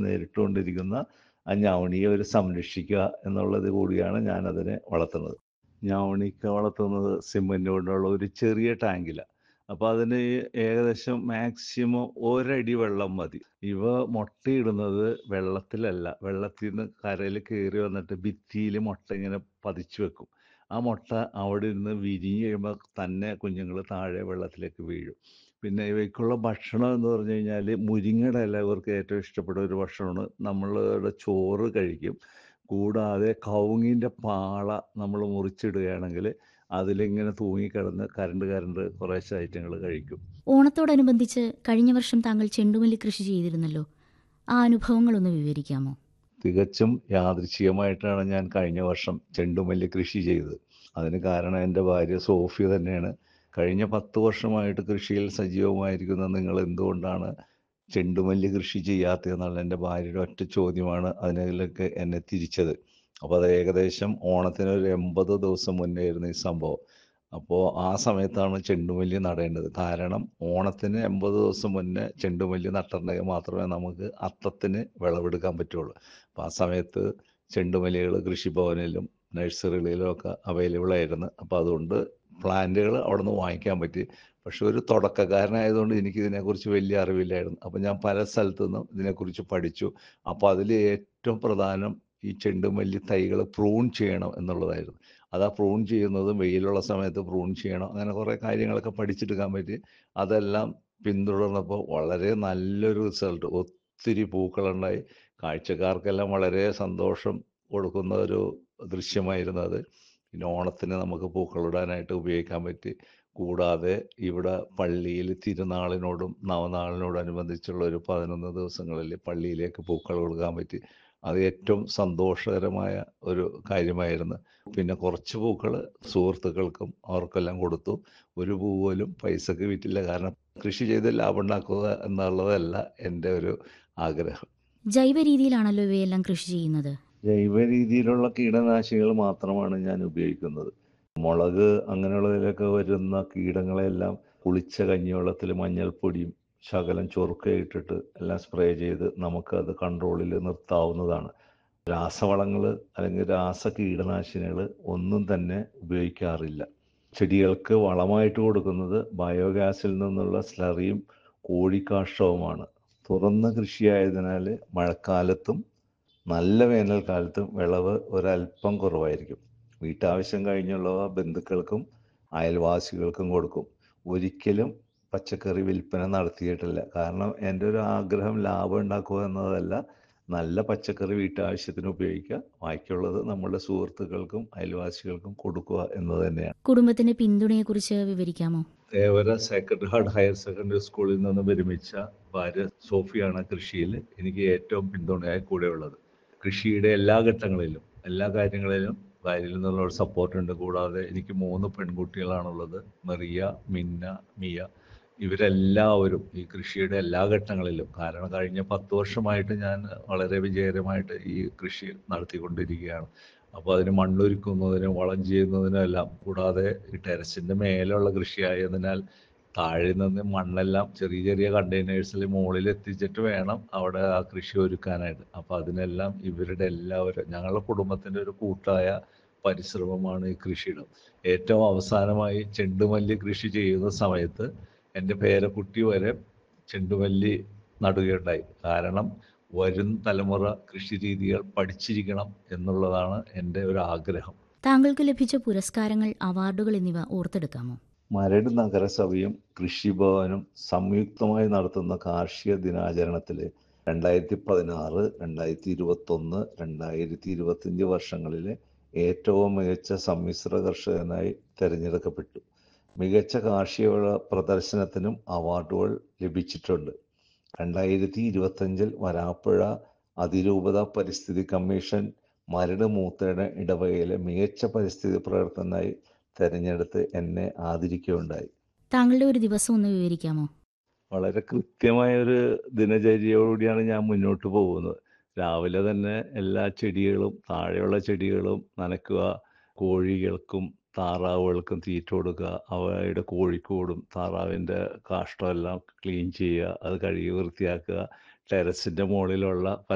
നേരിട്ടുകൊണ്ടിരിക്കുന്ന ആ ഞാവണിയെ ഒരു സംരക്ഷിക്കുക എന്നുള്ളത് കൂടിയാണ് ഞാനതിനെ വളർത്തുന്നത് ഞാവണിക്ക വളർത്തുന്നത് സിമെൻറ്റ് കൊണ്ടുള്ള ഒരു ചെറിയ ടാങ്കിലാണ് അപ്പോൾ അതിന് ഏകദേശം മാക്സിമം ഒരടി വെള്ളം മതി ഇവ മുട്ടയിടുന്നത് വെള്ളത്തിലല്ല വെള്ളത്തിൽ നിന്ന് കരയിൽ കയറി വന്നിട്ട് ഭിത്തിയിൽ മുട്ട ഇങ്ങനെ പതിച്ചു വെക്കും ആ മുട്ട അവിടെ ഇരുന്ന് വിരിഞ്ഞ് കഴിയുമ്പോൾ തന്നെ കുഞ്ഞുങ്ങൾ താഴെ വെള്ളത്തിലേക്ക് വീഴും പിന്നെ ഇവയ്ക്കുള്ള ഭക്ഷണം എന്ന് പറഞ്ഞു കഴിഞ്ഞാൽ മുരിങ്ങയുടെ ഇല ഇവർക്ക് ഏറ്റവും ഇഷ്ടപ്പെട്ട ഒരു ഭക്ഷണമാണ് നമ്മളുടെ ചോറ് കഴിക്കും കൂടാതെ കവുങ്ങിൻ്റെ പാള നമ്മൾ മുറിച്ചിടുകയാണെങ്കിൽ അതിലിങ്ങനെ തൂങ്ങിക്കിടന്ന് കരണ്ട് കരണ്ട് കുറേശ്ശെ ഐറ്റങ്ങൾ കഴിക്കും ഓണത്തോടനുബന്ധിച്ച് കഴിഞ്ഞ വർഷം താങ്കൾ ചെണ്ടുമല്ലി കൃഷി ചെയ്തിരുന്നല്ലോ ആ അനുഭവങ്ങളൊന്ന് വിവരിക്കാമോ തികച്ചും യാദൃച്ഛികമായിട്ടാണ് ഞാൻ കഴിഞ്ഞ വർഷം ചെണ്ടുമല്ലി കൃഷി ചെയ്തത് അതിന് കാരണം എൻ്റെ ഭാര്യ സോഫിയ തന്നെയാണ് കഴിഞ്ഞ പത്ത് വർഷമായിട്ട് കൃഷിയിൽ സജീവമായിരിക്കുന്ന നിങ്ങൾ എന്തുകൊണ്ടാണ് ചെണ്ടുമല്ലി കൃഷി ചെയ്യാത്തതെന്നുള്ള എൻ്റെ ഭാര്യയുടെ ഒറ്റ ചോദ്യമാണ് അതിലേക്ക് എന്നെ തിരിച്ചത് അപ്പോൾ അത് ഏകദേശം ഓണത്തിന് ഒരു എൺപത് ദിവസം മുന്നേ ആയിരുന്നു ഈ സംഭവം അപ്പോൾ ആ സമയത്താണ് ചെണ്ടുമല്ലി നടേണ്ടത് കാരണം ഓണത്തിന് എൺപത് ദിവസം മുന്നേ ചെണ്ടുമല്ലി നട്ടിട്ടുണ്ടെങ്കിൽ മാത്രമേ നമുക്ക് അത്തത്തിന് വിളവെടുക്കാൻ പറ്റുള്ളൂ അപ്പോൾ ആ സമയത്ത് ചെണ്ടുമല്ലികൾ കൃഷിഭവനിലും നഴ്സറികളിലും ഒക്കെ അവൈലബിൾ ആയിരുന്നു അപ്പോൾ അതുകൊണ്ട് പ്ലാന്റുകൾ അവിടെ നിന്ന് വാങ്ങിക്കാൻ പറ്റി പക്ഷെ ഒരു തുടക്കക്കാരനായതുകൊണ്ട് എനിക്ക് ഇതിനെക്കുറിച്ച് വലിയ അറിവില്ലായിരുന്നു അപ്പോൾ ഞാൻ പല സ്ഥലത്തു നിന്നും ഇതിനെക്കുറിച്ച് പഠിച്ചു അപ്പോൾ അതിൽ ഏറ്റവും പ്രധാനം ഈ ചെണ്ടുമല്ലി തൈകൾ പ്രൂൺ ചെയ്യണം എന്നുള്ളതായിരുന്നു അത് ആ പ്രൂൺ ചെയ്യുന്നതും വെയിലുള്ള സമയത്ത് പ്രൂൺ ചെയ്യണം അങ്ങനെ കുറേ കാര്യങ്ങളൊക്കെ പഠിച്ചെടുക്കാൻ പറ്റി അതെല്ലാം പിന്തുടർന്നപ്പോൾ വളരെ നല്ലൊരു റിസൾട്ട് ഒത്തിരി പൂക്കളുണ്ടായി കാഴ്ചക്കാർക്കെല്ലാം വളരെ സന്തോഷം കൊടുക്കുന്ന ഒരു ദൃശ്യമായിരുന്നു അത് പിന്നെ ഓണത്തിന് നമുക്ക് പൂക്കളിടാനായിട്ട് ഉപയോഗിക്കാൻ പറ്റി കൂടാതെ ഇവിടെ പള്ളിയിൽ തിരുനാളിനോടും നവനാളിനോടും അനുബന്ധിച്ചുള്ള ഒരു പതിനൊന്ന് ദിവസങ്ങളിൽ പള്ളിയിലേക്ക് പൂക്കൾ കൊടുക്കാൻ പറ്റി അത് ഏറ്റവും സന്തോഷകരമായ ഒരു കാര്യമായിരുന്നു പിന്നെ കുറച്ച് പൂക്കൾ സുഹൃത്തുക്കൾക്കും അവർക്കെല്ലാം കൊടുത്തു ഒരു പൂ പോലും പൈസക്ക് വിറ്റില്ല കാരണം കൃഷി ചെയ്ത് ലാഭം ഉണ്ടാക്കുക എന്നുള്ളതല്ല എൻ്റെ ഒരു ആഗ്രഹം ജൈവ രീതിയിലാണല്ലോ ഇവയെല്ലാം കൃഷി ചെയ്യുന്നത് ജൈവ രീതിയിലുള്ള കീടനാശിനികൾ മാത്രമാണ് ഞാൻ ഉപയോഗിക്കുന്നത് മുളക് അങ്ങനെയുള്ളതിലൊക്കെ വരുന്ന കീടങ്ങളെല്ലാം കുളിച്ച കഞ്ഞിവെള്ളത്തിൽ മഞ്ഞൾപ്പൊടിയും ശകലം ചൊറുക്ക ഇട്ടിട്ട് എല്ലാം സ്പ്രേ ചെയ്ത് നമുക്കത് കൺട്രോളിൽ നിർത്താവുന്നതാണ് രാസവളങ്ങൾ അല്ലെങ്കിൽ രാസ കീടനാശിനികൾ ഒന്നും തന്നെ ഉപയോഗിക്കാറില്ല ചെടികൾക്ക് വളമായിട്ട് കൊടുക്കുന്നത് ബയോഗ്യാസിൽ നിന്നുള്ള സ്ലറിയും കോഴിക്കാഷ്ടവുമാണ് തുറന്ന കൃഷിയായതിനാൽ മഴക്കാലത്തും നല്ല വേനൽക്കാലത്തും വിളവ് ഒരല്പം കുറവായിരിക്കും വീട്ടാവശ്യം കഴിഞ്ഞുള്ളവ ബന്ധുക്കൾക്കും അയൽവാസികൾക്കും കൊടുക്കും ഒരിക്കലും പച്ചക്കറി വിൽപ്പന നടത്തിയിട്ടില്ല കാരണം എൻ്റെ ഒരു ആഗ്രഹം ലാഭം ഉണ്ടാക്കുക എന്നതല്ല നല്ല പച്ചക്കറി വീട്ടാവശ്യത്തിന് ഉപയോഗിക്കുക ബാക്കിയുള്ളത് നമ്മുടെ സുഹൃത്തുക്കൾക്കും അയൽവാസികൾക്കും കൊടുക്കുക എന്നത് തന്നെയാണ് കുടുംബത്തിന്റെ പിന്തുണയെക്കുറിച്ച് വിവരിക്കാമോ Thevara sacred heart higher secondary സ്കൂളിൽ നിന്ന് വിരമിച്ച ഭാര്യ സോഫിയാണ് കൃഷിയിൽ എനിക്ക് ഏറ്റവും പിന്തുണയായി കൂടെയുള്ളത് കൃഷിയുടെ എല്ലാ ഘട്ടങ്ങളിലും എല്ലാ കാര്യങ്ങളിലും ഭാര്യയിൽ നിന്നുള്ള ഒരു സപ്പോർട്ടുണ്ട് കൂടാതെ എനിക്ക് മൂന്ന് പെൺകുട്ടികളാണുള്ളത് മെറിയ മിന്ന മിയ ഇവരെല്ലാവരും ഈ കൃഷിയുടെ എല്ലാ ഘട്ടങ്ങളിലും കാരണം കഴിഞ്ഞ പത്ത് വർഷമായിട്ട് ഞാൻ വളരെ വിജയകരമായിട്ട് ഈ കൃഷി നടത്തിക്കൊണ്ടിരിക്കുകയാണ് അപ്പോൾ അതിന് മണ്ണൊരുക്കുന്നതിനും വളം ചെയ്യുന്നതിനും എല്ലാം കൂടാതെ ഈ ടെറസിൻ്റെ മേലുള്ള കൃഷിയായതിനാൽ താഴെ നിന്ന് മണ്ണെല്ലാം ചെറിയ ചെറിയ കണ്ടെയ്നേഴ്സിൽ മുകളിൽ എത്തിച്ചിട്ട് വേണം അവിടെ ആ കൃഷി ഒരുക്കാനായിട്ട് അപ്പോൾ അതിനെല്ലാം ഇവരുടെ എല്ലാവരും ഞങ്ങളുടെ കുടുംബത്തിൻ്റെ ഒരു കൂട്ടായ പരിശ്രമമാണ് ഈ കൃഷിയുടെ ഏറ്റവും അവസാനമായി ചെണ്ടുമല്ലി കൃഷി ചെയ്യുന്ന സമയത്ത് എൻ്റെ പേരക്കുട്ടി വരെ ചെണ്ടുമല്ലി നടുകയുണ്ടായി കാരണം വരും തലമുറ കൃഷി രീതികൾ പഠിച്ചിരിക്കണം എന്നുള്ളതാണ് എൻ്റെ ഒരു ആഗ്രഹം താങ്കൾക്ക് ലഭിച്ച പുരസ്കാരങ്ങൾ അവാർഡുകൾ എന്നിവ ഓർത്തെടുക്കാമോ മരട് നഗരസഭയും കൃഷിഭവനും സംയുക്തമായി നടത്തുന്ന കാർഷിക ദിനാചരണത്തിൽ രണ്ടായിരത്തി പതിനാറ് രണ്ടായിരത്തി ഇരുപത്തൊന്ന് രണ്ടായിരത്തി ഇരുപത്തിയഞ്ച് വർഷങ്ങളിലെ ഏറ്റവും മികച്ച സമ്മിശ്ര കർഷകനായി തിരഞ്ഞെടുക്കപ്പെട്ടു മികച്ച കാർഷിക വിള പ്രദർശനത്തിനും അവാർഡുകൾ ലഭിച്ചിട്ടുണ്ട് രണ്ടായിരത്തി ഇരുപത്തഞ്ചിൽ വരാപ്പുഴ അതിരൂപത പരിസ്ഥിതി കമ്മീഷൻ മരട് മൂത്തേട ഇടവകയിലെ മികച്ച പരിസ്ഥിതി പ്രവർത്തനായി തെരഞ്ഞെടുത്ത് എന്നെ ആദരിക്കുകയുണ്ടായി താങ്കളുടെ ഒരു ദിവസം ഒന്ന് വിവരിക്കാമോ വളരെ കൃത്യമായ ഒരു ദിനചര്യയോടുകൂടിയാണ് ഞാൻ മുന്നോട്ട് പോകുന്നത് രാവിലെ തന്നെ എല്ലാ ചെടികളും താഴെയുള്ള ചെടികളും നനയ്ക്കുക കോഴികൾക്കും താറാവുകൾക്കും തീറ്റ കൊടുക്കുക അവയുടെ കോഴിക്കോടും താറാവിൻ്റെ കാഷ്ടമെല്ലാം ക്ലീൻ ചെയ്യുക അത് കഴുകി വൃത്തിയാക്കുക ടെറസിൻ്റെ മുകളിലുള്ള